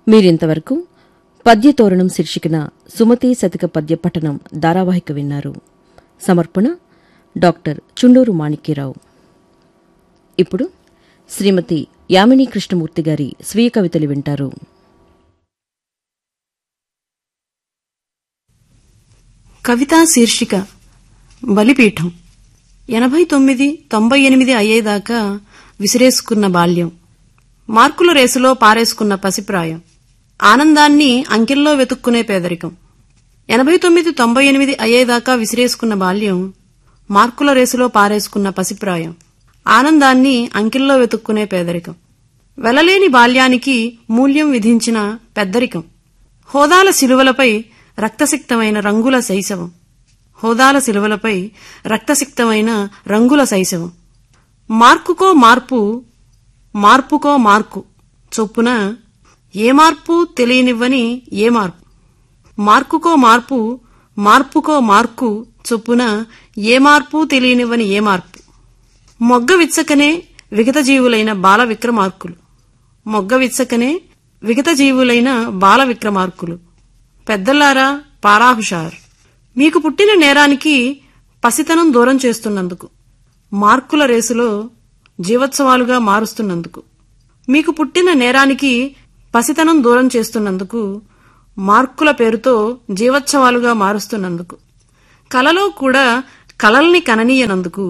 మీరింతవరకు పద్యతోరణం శీర్షికన సుమతి శతక పద్య పఠనం ధారావాహిక విన్నారు సమర్పణ డాక్టర్ చుండూరు మాణిక్యరావు ఇప్పుడు శ్రీమతి యామిని కృష్ణమూర్తి గారి స్వీయ కవితలు వింటారు కవితా శీర్షిక బలిపీఠం ఎనభై తొమ్మిది తొంభై ఎనిమిది అయ్యేదాకా విసిరేసుకున్న బాల్యం మార్కుల రేసులో పారేసుకున్న పసిప్రాయం ఆనందాన్ని అంకెల్లో వెతుక్కునే పేదరికం ఎనభై తొమ్మిది తొంభై ఎనిమిది అయ్యేదాకా విసిరేసుకున్న బాల్యం మార్కుల రేసులో పారేసుకున్న పసిప్రాయం ఆనందాన్ని అంకెల్లో వెతుక్కునే పేదరికం వెలలేని బాల్యానికి మూల్యం విధించిన పెద్దరికం హోదాల శిలువలపై రక్తసిక్తమైన రంగుల శైశవం హోదాల శిలువలపై రక్తసిక్తమైన రంగుల శైశవం మార్కుకో మార్పు మార్పుకో మార్కు చొప్పున ఏ మార్పు తెలియనివ్వని ఏ మార్పు మార్కుకో మార్పు మార్పుకో మార్కు చొప్పున ఏ మార్పు తెలియనివ్వని ఏ మార్పు మొగ్గ విచ్చకనే విగత జీవులైన బాల విక్రమార్కులు మొగ్గ విచ్చకనే విగత జీవులైన బాల విక్రమార్కులు పెద్దలారా పారాహుషార్ మీకు పుట్టిన నేరానికి పసితనం దూరం చేస్తున్నందుకు మార్కుల రేసులో జీవోత్సవాలుగా మారుస్తున్నందుకు మీకు పుట్టిన నేరానికి పసితనం దూరం చేస్తున్నందుకు మార్కుల పేరుతో జీవోత్సవాలుగా మారుస్తున్నందుకు కలలో కూడా కలల్ని కననీయనందుకు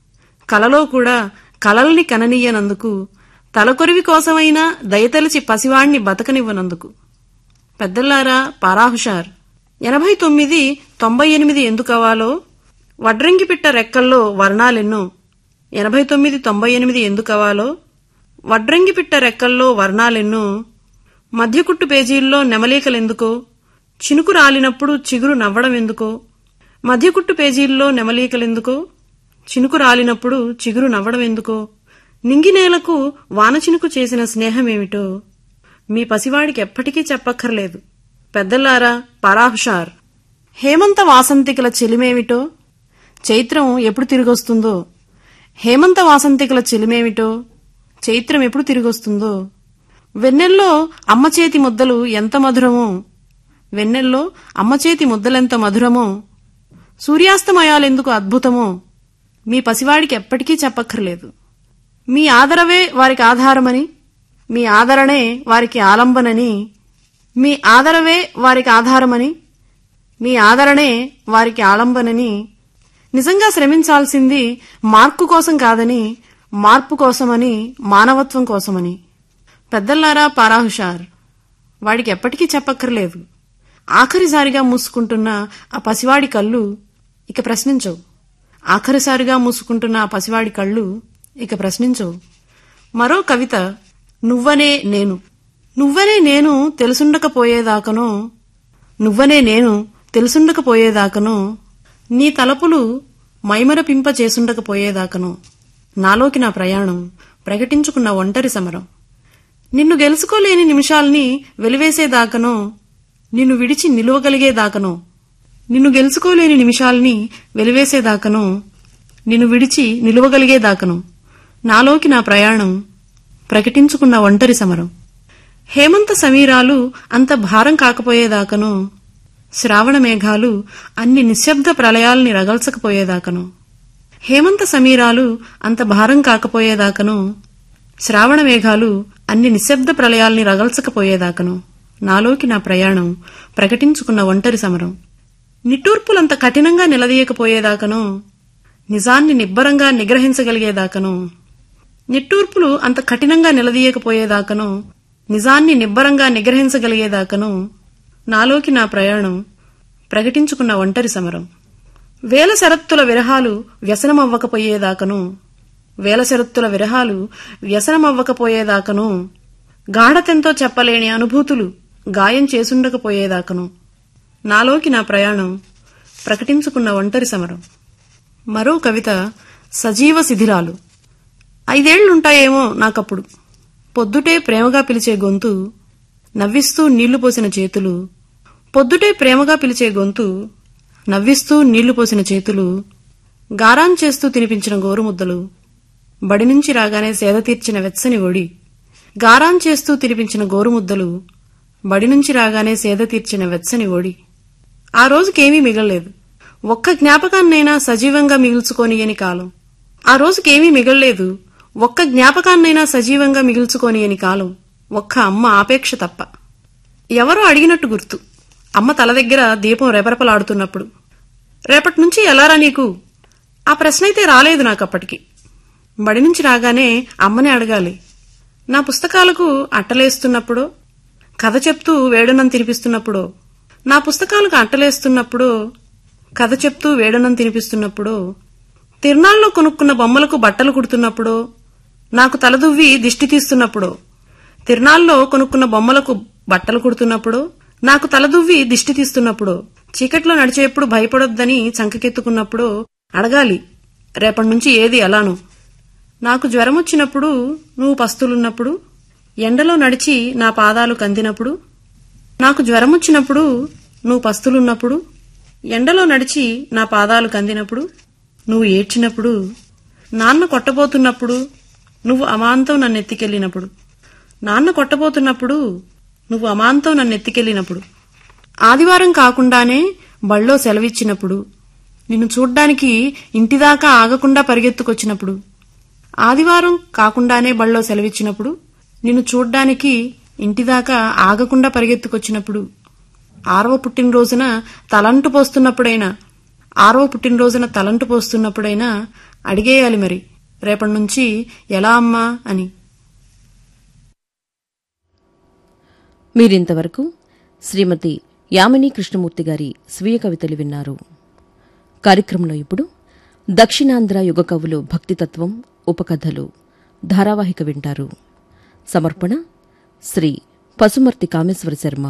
కలలో కూడా కలల్ని కననీయనందుకు తలకొరివి కోసమైనా దయతలిచి పసివాణ్ణి బతకనివ్వనందుకు పెద్దల్లారా పారాహుషార్ ఎనభై తొమ్మిది తొంభై ఎనిమిది ఎందుకవాలో వడ్రంగి పిట్ట రెక్కల్లో వర్ణాలెన్నో ఎనభై తొమ్మిది తొంభై ఎనిమిది ఎందుకవాలో వడ్రంగి పిట్ట రెక్కల్లో వర్ణాలెన్నో మధ్యకుట్టు పేజీల్లో నెమలీకలెందుకో చినుకు రాలినప్పుడు చిగురు నవ్వడం ఎందుకో మధ్యకుట్టు పేజీల్లో నెమలీకలెందుకో చినుకు రాలినప్పుడు చిగురు నవ్వడం ఎందుకో నింగినేలకు వానచినుకు చేసిన స్నేహమేమిటో మీ పసివాడికి ఎప్పటికీ చెప్పక్కర్లేదు పెద్దలారా పరాహుషార్ హేమంత వాసంతికల చెలిమేమిటో చైత్రం ఎప్పుడు తిరిగొస్తుందో హేమంత వాసంతికల చెలిమేమిటో చైత్రం ఎప్పుడు తిరిగొస్తుందో వెన్నెల్లో అమ్మ చేతి ముద్దలు ఎంత మధురమో వెన్నెల్లో అమ్మ చేతి ముద్దలెంత మధురమో సూర్యాస్తమయాలెందుకు అద్భుతమో మీ పసివాడికి ఎప్పటికీ చెప్పక్కర్లేదు మీ ఆదరవే వారికి ఆధారమని మీ ఆదరణే వారికి ఆలంబనని మీ ఆదరవే వారికి ఆధారమని మీ ఆదరణే వారికి ఆలంబనని నిజంగా శ్రమించాల్సింది మార్కు కోసం కాదని మార్పు కోసమని మానవత్వం కోసమని పెద్దల్లారా పారాహుషార్ వాడికి ఎప్పటికీ చెప్పక్కర్లేదు ఆఖరిసారిగా మూసుకుంటున్న ఆ పసివాడి కళ్ళు ఇక ప్రశ్నించవు ఆఖరిసారిగా మూసుకుంటున్న ఆ పసివాడి కళ్ళు ఇక ప్రశ్నించవు మరో కవిత నువ్వనే నేను నువ్వనే నేను తెలుసుండకపోయేదాకనో నువ్వనే నేను తెలుసుండకపోయేదాకనో నీ తలపులు మైమరపింప చేసుండకపోయేదాకనో నాలోకి నా ప్రయాణం ప్రకటించుకున్న ఒంటరి సమరం నిన్ను గెలుచుకోలేని నిమిషాల్ని వెలివేసేదాకనో నిన్ను విడిచి నిలువగలిగేదాకనో నిన్ను గెలుచుకోలేని నిమిషాల్ని వెలివేసేదాకనో నిన్ను విడిచి నిలువగలిగేదాకనో నాలోకి నా ప్రయాణం ప్రకటించుకున్న ఒంటరి సమరం హేమంత సమీరాలు అంత భారం కాకపోయేదాకనో శ్రావణ మేఘాలు అన్ని నిశ్శబ్ద ప్రళయాల్ని రగల్చకపోయేదాకనో హేమంత సమీరాలు అంత భారం కాకపోయేదాకనో శ్రావణ మేఘాలు అన్ని నిశ్శబ్ద ప్రళయాల్ని రగల్చకపోయేదాకనో నాలోకి నా ప్రయాణం ప్రకటించుకున్న ఒంటరి సమరం నిట్టూర్పులంత కఠినంగా నిలదీయకపోయేదాకనో నిజాన్ని నిబ్బరంగా నిగ్రహించగలిగేదాకనో నిట్టూర్పులు అంత కఠినంగా నిలదీయకపోయేదాకనో నిజాన్ని నిబ్బరంగా నిగ్రహించగలిగేదాకనో నాలోకి నా ప్రయాణం ప్రకటించుకున్న ఒంటరి సమరం వేల శరత్తుల విరహాలు వ్యసనమవ్వకపోయేదాకనో వేల శరత్తుల విరహాలు వ్యసనమవ్వకపోయేదాకనో గాఢతెంతో చెప్పలేని అనుభూతులు గాయం చేసుండకపోయేదాకనో నాలోకి నా ప్రయాణం ప్రకటించుకున్న ఒంటరి సమరం మరో కవిత సజీవ శిథిరాలు ఐదేళ్లుంటాయేమో నాకప్పుడు పొద్దుటే ప్రేమగా పిలిచే గొంతు నవ్విస్తూ నీళ్లు పోసిన చేతులు పొద్దుటే ప్రేమగా పిలిచే గొంతు నవ్విస్తూ నీళ్లు పోసిన చేతులు గారాం చేస్తూ తినిపించిన గోరుముద్దలు బడి నుంచి రాగానే సేద తీర్చిన వెచ్చని ఒడి గారాం చేస్తూ తినిపించిన గోరుముద్దలు బడి నుంచి రాగానే సేద తీర్చిన వెచ్చని ఓడి ఆ రోజుకేమీ మిగల్లేదు ఒక్క జ్ఞాపకాన్నైనా సజీవంగా మిగుల్చుకోనియని కాలం ఆ రోజుకేమీ మిగల్లేదు ఒక్క జ్ఞాపకాన్నైనా సజీవంగా మిగుల్చుకోనియని కాలం ఒక్క అమ్మ ఆపేక్ష తప్ప ఎవరో అడిగినట్టు గుర్తు అమ్మ తల దగ్గర దీపం రెపరెపలాడుతున్నప్పుడు రేపటి నుంచి ఎలారా నీకు ఆ ప్రశ్న అయితే రాలేదు నాకప్పటికి బడి నుంచి రాగానే అమ్మని అడగాలి నా పుస్తకాలకు అట్టలేస్తున్నప్పుడో కథ చెప్తూ వేడనం తినిపిస్తున్నప్పుడో నా పుస్తకాలకు అట్టలేస్తున్నప్పుడో కథ చెప్తూ వేడనం తినిపిస్తున్నప్పుడో తిరునాళ్ళలో కొనుక్కున్న బొమ్మలకు బట్టలు కుడుతున్నప్పుడో నాకు తలదువ్వి దిష్టి తీస్తున్నప్పుడో తిరునాళ్ళలో కొనుక్కున్న బొమ్మలకు బట్టలు కుడుతున్నప్పుడో నాకు తలదువ్వి దిష్టి తీస్తున్నప్పుడో చీకట్లో నడిచేప్పుడు భయపడొద్దని చంకకెత్తుకున్నప్పుడు అడగాలి రేపటి నుంచి ఏది ఎలాను నాకు జ్వరం వచ్చినప్పుడు నువ్వు పస్తులున్నప్పుడు ఎండలో నడిచి నా పాదాలు కందినప్పుడు నాకు జ్వరం వచ్చినప్పుడు నువ్వు పస్తులున్నప్పుడు ఎండలో నడిచి నా పాదాలు కందినప్పుడు నువ్వు ఏడ్చినప్పుడు నాన్న కొట్టబోతున్నప్పుడు నువ్వు అమాంతం నన్ను ఎత్తికెళ్ళినప్పుడు నాన్న కొట్టబోతున్నప్పుడు నువ్వు అమాంతం నన్ను ఎత్తికెళ్ళినప్పుడు ఆదివారం కాకుండానే బళ్ళో సెలవిచ్చినప్పుడు నిన్ను చూడ్డానికి ఇంటిదాకా ఆగకుండా పరిగెత్తుకొచ్చినప్పుడు ఆదివారం కాకుండానే బళ్ళో సెలవిచ్చినప్పుడు నిన్ను చూడ్డానికి ఇంటిదాకా ఆగకుండా పరిగెత్తుకొచ్చినప్పుడు ఆరవ పుట్టినరోజున తలంటు పోస్తున్నప్పుడైనా ఆరవ పుట్టినరోజున తలంటు పోస్తున్నప్పుడైనా అడిగేయాలి మరి రేపటి నుంచి ఎలా అమ్మా అని మీరింతవరకు శ్రీమతి యామిని కృష్ణమూర్తి గారి స్వీయ కవితలు విన్నారు కార్యక్రమంలో ఇప్పుడు దక్షిణాంధ్ర యుగ కవులు భక్తితత్వం ఉపకథలు ధారావాహిక వింటారు సమర్పణ శ్రీ పసుమర్తి కామేశ్వర శర్మ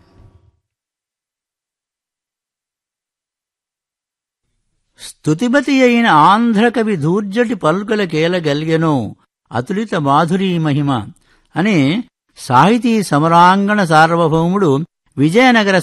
స్తుతిమతి అయిన ఆంధ్రకవి ధూర్జటి పల్కుల కేలగలిగెను అతులిత మాధురీ మహిమ అని సాహితీ సమరాంగణ సార్వభౌముడు విజయనగర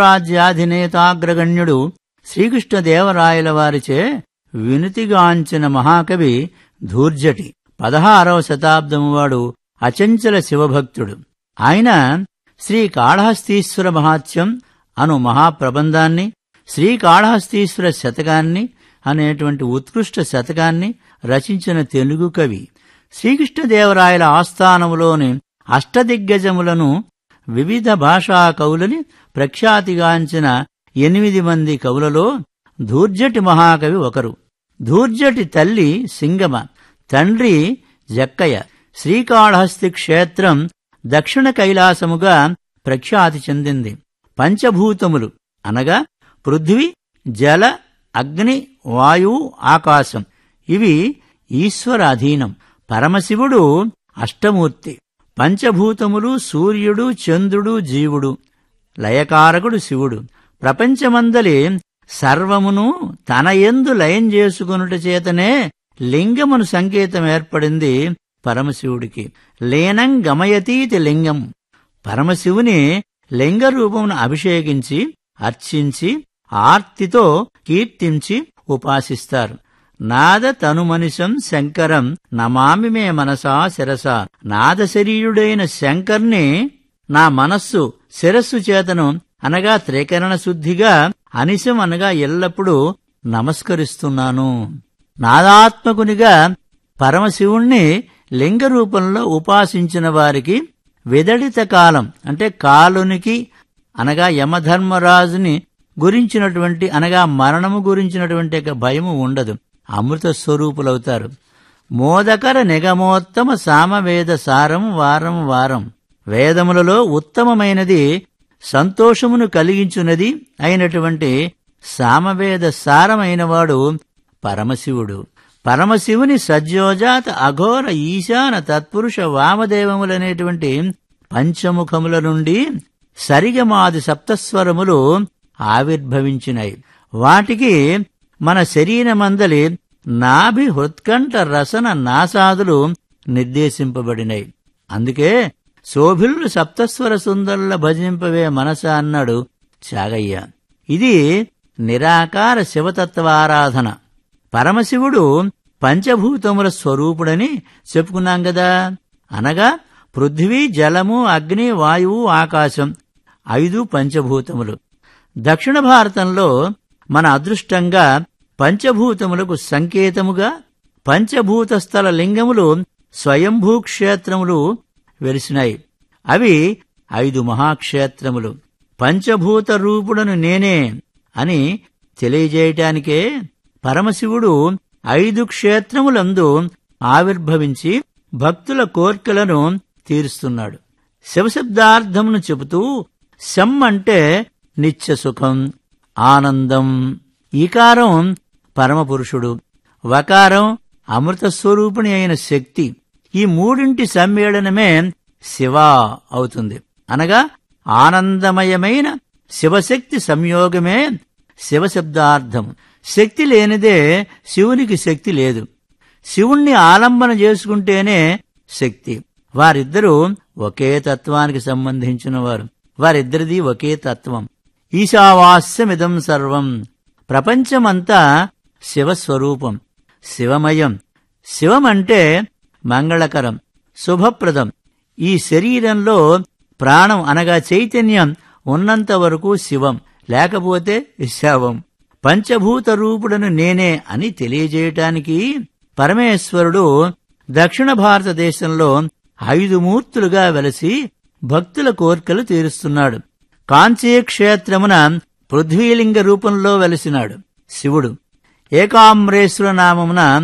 సామ్రాజ్యాధినేతాగ్రగణ్యుడు శ్రీకృష్ణదేవరాయల వారిచే వినుతిగాంచిన మహాకవి ధూర్జటి పదహారవ శతాబ్దము వాడు అచంచల శివభక్తుడు ఆయన శ్రీ కాళహస్తీశ్వర మహాత్యం అను మహాప్రబంధాన్ని శ్రీకాళహస్తీశ్వర శతకాన్ని అనేటువంటి ఉత్కృష్ట శతకాన్ని రచించిన తెలుగు కవి శ్రీకృష్ణదేవరాయల ఆస్థానములోని అష్టదిగ్గజములను వివిధ భాషా కవులని ప్రఖ్యాతిగాంచిన ఎనిమిది మంది కవులలో ధూర్జటి మహాకవి ఒకరు ధూర్జటి తల్లి సింగమ తండ్రి జక్కయ్య శ్రీకాళహస్తి క్షేత్రం దక్షిణ కైలాసముగా ప్రఖ్యాతి చెందింది పంచభూతములు అనగా పృథ్వీ జల అగ్ని వాయువు ఆకాశం ఇవి ఈశ్వర అధీనం పరమశివుడు అష్టమూర్తి పంచభూతములు సూర్యుడు చంద్రుడు జీవుడు లయకారకుడు శివుడు ప్రపంచమందలి సర్వమును తన యందు లయం చేసుకొనుట చేతనే లింగమును సంకేతం ఏర్పడింది పరమశివుడికి లీనం గమయతీతి లింగం పరమశివుని లింగ రూపమును అభిషేకించి అర్చించి ఆర్తితో కీర్తించి ఉపాసిస్తారు నాద తనుమనిషం శంకరం నమామి మే మనసా శిరస నాద శరీరుడైన శంకర్ని నా మనస్సు శిరస్సు చేతను అనగా త్రికరణ శుద్ధిగా అనిశం అనగా ఎల్లప్పుడూ నమస్కరిస్తున్నాను నాదాత్మకునిగా పరమశివుణ్ణి లింగ రూపంలో ఉపాసించిన వారికి విదడిత కాలం అంటే కాలునికి అనగా యమధర్మరాజుని గురించినటువంటి అనగా మరణము గురించినటువంటి యొక్క భయము ఉండదు అమృత స్వరూపులవుతారు మోదకర నిగమోత్తమ సామవేద సారం వారం వారం వేదములలో ఉత్తమమైనది సంతోషమును కలిగించున్నది అయినటువంటి సామవేద సారమైనవాడు పరమశివుడు పరమశివుని సజ్జోజాత అఘోర ఈశాన తత్పురుష వామదేవములనేటువంటి పంచముఖముల నుండి సరిగమాది సప్తస్వరములు ఆవిర్భవించినాయి వాటికి మన శరీరమందలి నాభి హృత్కంఠ రసన నాసాదులు నిర్దేశింపబడినాయి అందుకే శోభిల్లు సప్తస్వర సుందరుల భజింపవే మనస అన్నాడు చాగయ్య ఇది నిరాకార శివతత్వారాధన పరమశివుడు పంచభూతముల స్వరూపుడని చెప్పుకున్నాం గదా అనగా పృథ్వీ జలము అగ్ని వాయువు ఆకాశం ఐదు పంచభూతములు దక్షిణ భారతంలో మన అదృష్టంగా పంచభూతములకు సంకేతముగా పంచభూత స్థల లింగములు స్వయంభూ క్షేత్రములు వెలిసినాయి అవి ఐదు మహాక్షేత్రములు పంచభూత రూపుడను నేనే అని తెలియజేయటానికే పరమశివుడు ఐదు క్షేత్రములందు ఆవిర్భవించి భక్తుల కోర్కెలను తీరుస్తున్నాడు శివశబ్దార్థమును చెబుతూ శం అంటే నిత్య సుఖం ఆనందం ఈకారం పరమపురుషుడు వకారం అమృత స్వరూపిణి అయిన శక్తి ఈ మూడింటి సమ్మేళనమే శివ అవుతుంది అనగా ఆనందమయమైన శివశక్తి సంయోగమే శివశబ్దార్థం శక్తి లేనిదే శివునికి శక్తి లేదు శివుణ్ణి ఆలంబన చేసుకుంటేనే శక్తి వారిద్దరూ ఒకే తత్వానికి సంబంధించిన వారు వారిద్దరిది ఒకే తత్వం ఈశావాస్యమిదం సర్వం ప్రపంచమంతా శివస్వరూపం శివమయం శివమంటే మంగళకరం శుభప్రదం ఈ శరీరంలో ప్రాణం అనగా చైతన్యం ఉన్నంత వరకు శివం లేకపోతే శవం పంచభూత రూపుడను నేనే అని తెలియజేయటానికి పరమేశ్వరుడు దక్షిణ భారతదేశంలో ఐదు మూర్తులుగా వెలసి భక్తుల కోర్కెలు తీరుస్తున్నాడు కాంచీ క్షేత్రమున పృథ్వీలింగ రూపంలో వెలసినాడు శివుడు ఏకామ్రేశ్వర నామమున